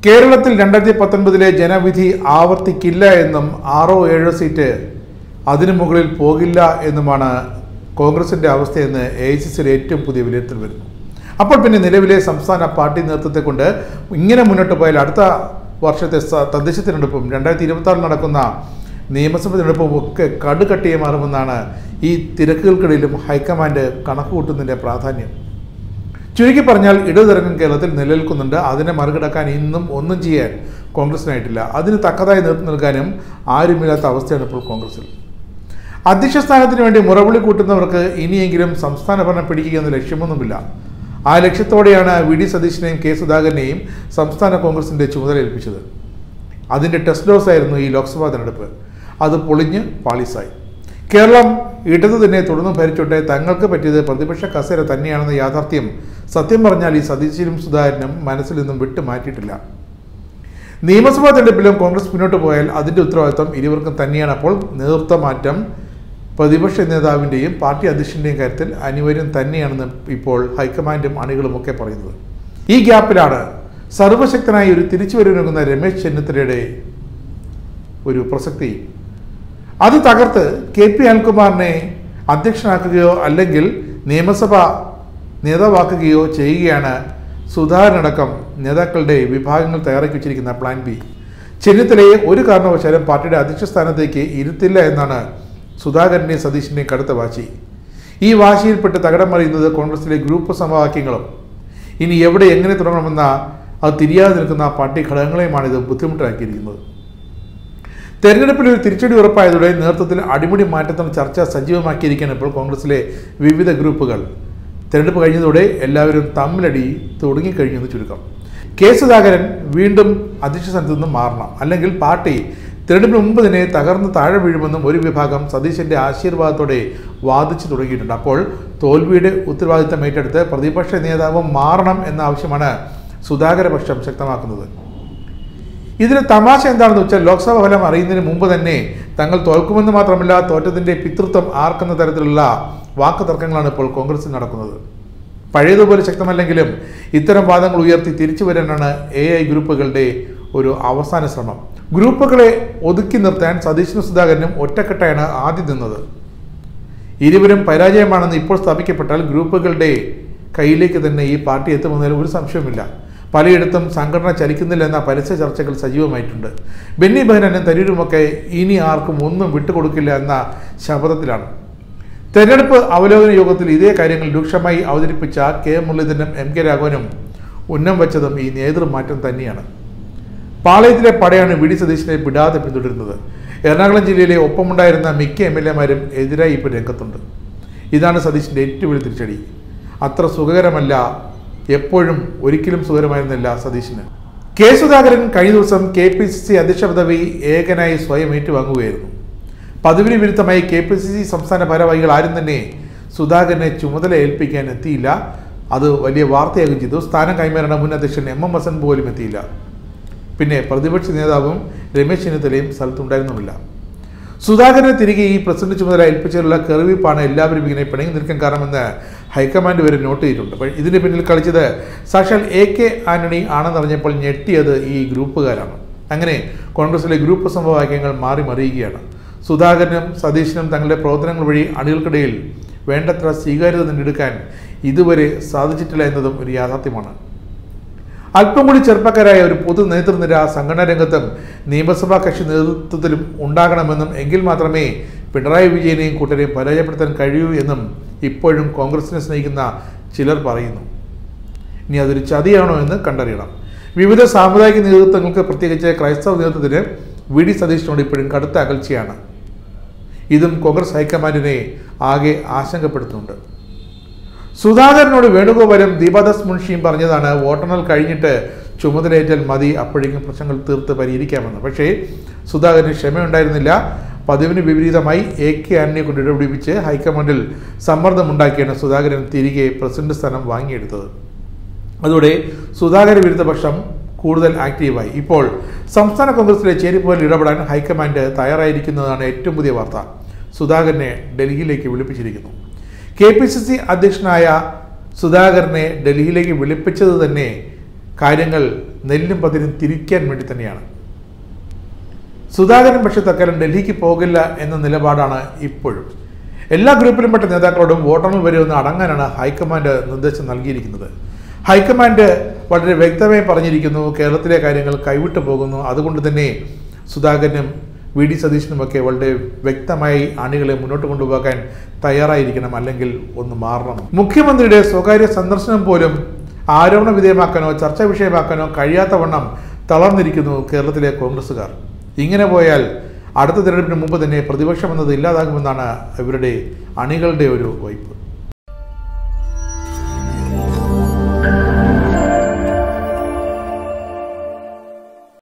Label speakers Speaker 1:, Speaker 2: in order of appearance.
Speaker 1: കേരളത്തിൽ രണ്ടായിരത്തി പത്തൊൻപതിലെ ജനവിധി ആവർത്തിക്കില്ല എന്നും ആറോ ഏഴോ സീറ്റ് അതിനു മുകളിൽ പോകില്ല എന്നുമാണ് കോൺഗ്രസിന്റെ അവസ്ഥയെന്ന് എ ഐ സി സിയുടെ ഏറ്റവും പുതിയ വിലയിരുത്തൽ വരുന്നു അപ്പോൾ പിന്നെ നിലവിലെ സംസ്ഥാന പാർട്ടി നേതൃത്വത്തെ കൊണ്ട് ഇങ്ങനെ മുന്നോട്ട് പോയാൽ അടുത്ത വർഷത്തെ സ- തദ്ദേശ തിരഞ്ഞെടുപ്പും രണ്ടായിരത്തി ഇരുപത്തി ആറിൽ നടക്കുന്ന നിയമസഭ തിരഞ്ഞെടുപ്പും ഒക്കെ കടുകട്ടിയെ മാറുമെന്നാണ് ഈ തിരക്കുകൾക്കിടയിലും ഹൈക്കമാൻഡ് കണക്ക് കൂട്ടുന്നതിൻ്റെ പ്രാധാന്യം ചുരുക്കി പറഞ്ഞാൽ ഇടതുതരംഗം കേരളത്തിൽ നിലനിൽക്കുന്നുണ്ട് അതിനെ മറികടക്കാൻ ഇന്നും ഒന്നും ചെയ്യാൻ കോൺഗ്രസിനായിട്ടില്ല അതിന് തക്കതായി നേതൃത്വം നൽകാനും ആരുമില്ലാത്ത അവസ്ഥയാണ് ഇപ്പോൾ കോൺഗ്രസിൽ അധ്യക്ഷ സ്ഥാനത്തിന് വേണ്ടി മുറവിളി കൂട്ടുന്നവർക്ക് ഇനിയെങ്കിലും സംസ്ഥാന ഭരണം പിടിക്കുക എന്ന ലക്ഷ്യമൊന്നുമില്ല ആ ലക്ഷ്യത്തോടെയാണ് വി ഡി സതീശനെയും കെ സുധാകരനെയും സംസ്ഥാന കോൺഗ്രസിന്റെ ചുമതല ഏൽപ്പിച്ചത് അതിന്റെ ടെസ്റ്റ് ഡോസ് ആയിരുന്നു ഈ ലോക്സഭാ തെരഞ്ഞെടുപ്പ് അത് പൊളിഞ്ഞ് പാളിസായി കേരളം ഇടതു തന്നെ തുടർന്ന് ഭരിച്ചോട്ടെ തങ്ങൾക്ക് പറ്റിയത് പ്രതിപക്ഷ കസേര തന്നെയാണെന്ന യാഥാർത്ഥ്യം സത്യം പറഞ്ഞാൽ ഈ സതീശനും സുധാകരനും മനസ്സിൽ നിന്നും വിട്ടു മാറ്റിയിട്ടില്ല നിയമസഭാ തെരഞ്ഞെടുപ്പിലും കോൺഗ്രസ് മുന്നോട്ട് പോയാൽ അതിന്റെ ഉത്തരവാദിത്വം ഇരുവർക്കും തന്നെയാണ് അപ്പോൾ നേതൃത്വ മാറ്റം പ്രതിപക്ഷ നേതാവിൻ്റെയും പാർട്ടി അധ്യക്ഷൻ്റെയും കാര്യത്തിൽ അനിവാര്യം തന്നെയാണെന്ന് ഇപ്പോൾ ഹൈക്കമാൻഡും അണികളും ഒക്കെ പറയുന്നത് ഈ ഗ്യാപ്പിലാണ് സർവശക്തനായി ഒരു തിരിച്ചുവരവൊരുങ്ങുന്ന രമേശ് ചെന്നിത്തലയുടെ ഒരു പ്രസക്തി അത് തകർത്ത് കെ പി അനിൽകുമാറിനെ അധ്യക്ഷനാക്കുകയോ അല്ലെങ്കിൽ നിയമസഭ നേതാവാക്കുകയോ ചെയ്യുകയാണ് സുധാകരനടക്കം നേതാക്കളുടെ വിഭാഗങ്ങൾ തയ്യാറാക്കി വെച്ചിരിക്കുന്ന പ്ലാൻ ബി ചെന്നിത്തലയെ ഒരു കാരണവശാലും പാർട്ടിയുടെ അധ്യക്ഷ സ്ഥാനത്തേക്ക് ഇരുത്തില്ല എന്നാണ് സുധാകരൻ്റെയും സതീശിൻ്റെയും കടുത്ത വാശി ഈ വാശിയിൽപ്പെട്ട് തകടം മറിയുന്നത് കോൺഗ്രസിലെ ഗ്രൂപ്പ് സമവാക്യങ്ങളും ഇനി എവിടെ എങ്ങനെ തുടങ്ങണമെന്ന അത് തിരിയാതെ നിൽക്കുന്ന പാർട്ടി ഘടകങ്ങളെയുമാണ് ഇത് ബുദ്ധിമുട്ടാക്കിയിരിക്കുന്നത് തെരഞ്ഞെടുപ്പിൽ ഒരു തിരിച്ചടി ഉറപ്പായതോടെ നേതൃത്വത്തിൽ അടിമുടി മാറ്റത്തിന് ചർച്ച സജീവമാക്കിയിരിക്കുകയാണ് ഇപ്പോൾ കോൺഗ്രസിലെ വിവിധ ഗ്രൂപ്പുകൾ തെരഞ്ഞെടുപ്പ് കഴിഞ്ഞതോടെ എല്ലാവരും തമ്മിലടി തുടങ്ങിക്കഴിഞ്ഞെന്ന് ചുരുക്കം കെ സുധാകരൻ വീണ്ടും അധ്യക്ഷ സ്ഥാനത്ത് നിന്ന് മാറണം അല്ലെങ്കിൽ പാർട്ടി തെരഞ്ഞെടുപ്പിന് മുമ്പ് തന്നെ തകർന്ന് താഴെ വീഴുമെന്നും ഒരു വിഭാഗം സതീശന്റെ ആശീർവാദത്തോടെ വാദിച്ചു തുടങ്ങിയിട്ടുണ്ട് അപ്പോൾ തോൽവിയുടെ ഉത്തരവാദിത്തം ഏറ്റെടുത്ത് പ്രതിപക്ഷ നേതാവ് മാറണം എന്ന ആവശ്യമാണ് സുധാകരപക്ഷം ശക്തമാക്കുന്നത് ഇതിന് തമാശ എന്താണെന്ന് വെച്ചാൽ ലോക്സഭാ ഫലം അറിയുന്നതിന് മുമ്പ് തന്നെ തങ്ങൾ തോൽക്കുമെന്ന് മാത്രമല്ല തോറ്റത്തിന്റെ പിതൃത്വം ആർക്കെന്ന തരത്തിലുള്ള വാക്ക് തർക്കങ്ങളാണ് ഇപ്പോൾ കോൺഗ്രസിൽ നടക്കുന്നത് പഴയതുപോലെ ശക്തമല്ലെങ്കിലും ഇത്തരം വാദങ്ങൾ ഉയർത്തി തിരിച്ചു വരാനാണ് എ ഐ ഗ്രൂപ്പുകളുടെ ഒരു അവസാന ശ്രമം ഗ്രൂപ്പുകളെ ഒതുക്കി നിർത്താൻ സതീശനും സുധാകരനും ഒറ്റക്കെട്ടായാണ് ആദ്യം നിന്നത് ഇരുവരും പരാജയമാണെന്ന് ഇപ്പോൾ സ്ഥാപിക്കപ്പെട്ടാൽ ഗ്രൂപ്പുകളുടെ കയ്യിലേക്ക് തന്നെ ഈ പാർട്ടി എത്തുമെന്നതിൽ ഒരു സംശയവുമില്ല പലയിടത്തും സംഘടന ചലിക്കുന്നില്ല എന്ന പരസ്യ ചർച്ചകൾ സജീവമായിട്ടുണ്ട് ബെന്നി ബെഹനാനും തരൂരുമൊക്കെ ഇനി ആർക്കും ഒന്നും വിട്ടുകൊടുക്കില്ല എന്ന ശപഥത്തിലാണ് തെരഞ്ഞെടുപ്പ് അവലോകന യോഗത്തിൽ ഇതേ കാര്യങ്ങൾ രൂക്ഷമായി അവതരിപ്പിച്ച കെ മുരളീധരനും എം കെ രാഘവനും ഉന്നം വെച്ചതും ഈ നേതൃമാറ്റം തന്നെയാണ് പാളയത്തിലെ പടയാണ് വി ഡി സതീശനെ വിടാതെ പിന്തുടരുന്നത് എറണാകുളം ജില്ലയിലെ ഒപ്പമുണ്ടായിരുന്ന മിക്ക എം എൽ എമാരും എതിരായി ഇപ്പോൾ രംഗത്തുണ്ട് ഇതാണ് സതീശിൻ്റെ ഏറ്റവും വലിയ തിരിച്ചടി അത്ര സുഖകരമല്ല എപ്പോഴും ഒരിക്കലും സുഖകരമായിരുന്നില്ല സതീശന് കെ സുധാകരൻ കഴിഞ്ഞ ദിവസം കെ പി സി സി അധ്യക്ഷ പദവി ഏകനായി സ്വയം ഏറ്റുവാങ്ങുകയായിരുന്നു പദവിന് വിരുദ്ധമായി കെ പി സി സി സംസ്ഥാന ഭാരവാഹികൾ ആരും തന്നെ സുധാകരനെ ചുമതല ഏൽപ്പിക്കാൻ എത്തിയില്ല അത് വലിയ വാർത്തയാകുകയും ചെയ്തു സ്ഥാനം കൈമാറേണ്ട മുൻ അധ്യക്ഷൻ എം എം ഹസൻ പോലും എത്തിയില്ല പിന്നെ പ്രതിപക്ഷ നേതാവും രമേശ് ചെന്നിത്തലയും സ്ഥലത്തുണ്ടായിരുന്നുമില്ല സുധാകരനെ തിരികെ ഈ പ്രസിഡന്റ് ചുമതല ഏൽപ്പിച്ചതിലുള്ള കെറിവിപ്പാണ് എല്ലാവരും ഇങ്ങനെ പിണങ്ങി നിൽക്കാൻ കാരണമെന്ന് ഹൈക്കമാൻഡ് വരെ നോട്ട് ചെയ്തിട്ടുണ്ട് അപ്പോൾ ഇതിന് പിന്നിൽ കളിച്ചത് സാക്ഷാൽ എ കെ ആന്റണി ആണെന്നറിഞ്ഞപ്പോൾ ഞെട്ടിയത് ഈ ഗ്രൂപ്പുകാരാണ് അങ്ങനെ കോൺഗ്രസിലെ ഗ്രൂപ്പ് സമവാക്യങ്ങൾ മാറി മറിയുകയാണ് സുധാകരനും സതീശനും തങ്ങളുടെ പ്രവർത്തനങ്ങൾ വഴി അണികൾക്കിടയിൽ വേണ്ടത്ര സ്വീകാര്യത നേടിയെടുക്കാൻ ഇതുവരെ സാധിച്ചിട്ടില്ല എന്നതും ഒരു യാഥാർത്ഥ്യമാണ് അല്പം കൂടി ചെറുപ്പക്കാരായ ഒരു പൊതു നേതൃനിര സംഘടനാ രംഗത്തും നിയമസഭാ കക്ഷി നേതൃത്വത്തിലും ഉണ്ടാകണമെന്നും എങ്കിൽ മാത്രമേ പിണറായി വിജയനെയും കൂട്ടരെയും പരാജയപ്പെടുത്താൻ കഴിയൂ എന്നും ഇപ്പോഴും കോൺഗ്രസിനെ സ്നേഹിക്കുന്ന ചിലർ പറയുന്നു ഇനി അതൊരു ചതിയാണോ എന്ന് കണ്ടറിയണം വിവിധ സാമുദായിക നേതൃത്വങ്ങൾക്ക് പ്രത്യേകിച്ച് ക്രൈസ്തവ നേതൃത്വത്തിന് വി ഡി സതീഷിനോട് ഇപ്പോഴും കടുത്ത അകൽച്ചയാണ് ഇതും കോൺഗ്രസ് ഹൈക്കമാൻഡിനെ ആകെ ആശങ്കപ്പെടുത്തുന്നുണ്ട് സുധാകരനോട് വേണുഗോപാലും ദീപാദാസ് മുൻഷിയും പറഞ്ഞതാണ് വോട്ടെണ്ണൽ കഴിഞ്ഞിട്ട് ചുമതലയേറ്റാൽ മതി അപ്പോഴേക്കും പ്രശ്നങ്ങൾ തീർത്ത് പരിഹരിക്കാമെന്ന് പക്ഷേ സുധാകരന് ക്ഷമയുണ്ടായിരുന്നില്ല പതിവിന് വിപരീതമായി എ കെ ആന്റണിയെ കൊണ്ട് ഇടപിടിപ്പിച്ച് ഹൈക്കമാൻഡിൽ സമ്മർദ്ദമുണ്ടാക്കിയാണ് സുധാകരൻ തിരികെ പ്രസിഡന്റ് സ്ഥാനം വാങ്ങിയെടുത്തത് അതോടെ സുധാകര വിരുദ്ധ പക്ഷം കൂടുതൽ ആക്റ്റീവായി ഇപ്പോൾ സംസ്ഥാന കോൺഗ്രസിലെ ചേരിപ്പോരിൽ ഇടപെടാൻ ഹൈക്കമാൻഡ് തയ്യാറായിരിക്കുന്നതാണ് ഏറ്റവും പുതിയ വാർത്ത സുധാകരനെ ഡൽഹിയിലേക്ക് വിളിപ്പിച്ചിരിക്കുന്നു കെ പി സി സി അധ്യക്ഷനായ സുധാകരനെ ഡൽഹിയിലേക്ക് വിളിപ്പിച്ചത് തന്നെ കാര്യങ്ങൾ നെല്ലും പതിരും തിരിക്കാൻ വേണ്ടി തന്നെയാണ് സുധാകരൻ പക്ഷേ തൽക്കാലം ഡൽഹിക്ക് പോകില്ല എന്ന നിലപാടാണ് ഇപ്പോഴും എല്ലാ ഗ്രൂപ്പിലും പെട്ട നേതാക്കളോടും വോട്ടെണ്ണൽ വരെ ഒന്ന് അടങ്ങാനാണ് ഹൈക്കമാൻഡ് നിർദ്ദേശം നൽകിയിരിക്കുന്നത് ഹൈക്കമാൻഡ് വളരെ വ്യക്തമായി പറഞ്ഞിരിക്കുന്നു കേരളത്തിലെ കാര്യങ്ങൾ കൈവിട്ടു പോകുന്നു അതുകൊണ്ട് തന്നെ സുധാകരനും വി ഡി സതീശനുമൊക്കെ വളരെ വ്യക്തമായി അണികളെ മുന്നോട്ട് കൊണ്ടുപോകാൻ തയ്യാറായിരിക്കണം അല്ലെങ്കിൽ ഒന്ന് മാറണം മുഖ്യമന്ത്രിയുടെ സ്വകാര്യ സന്ദർശനം പോലും ആരോപണ വിധേയമാക്കാനോ ചർച്ചാ വിഷയമാക്കാനോ കഴിയാത്ത വണ്ണം തളർന്നിരിക്കുന്നു കേരളത്തിലെ കോൺഗ്രസ്സുകാർ ഇങ്ങനെ പോയാൽ അടുത്ത തിരഞ്ഞെടുപ്പിന് മുമ്പ് തന്നെ പ്രതിപക്ഷം എന്നത് ഇല്ലാതാകുമെന്നാണ് ഇവരുടെ അണികളുടെ ഒരു വയ്പ്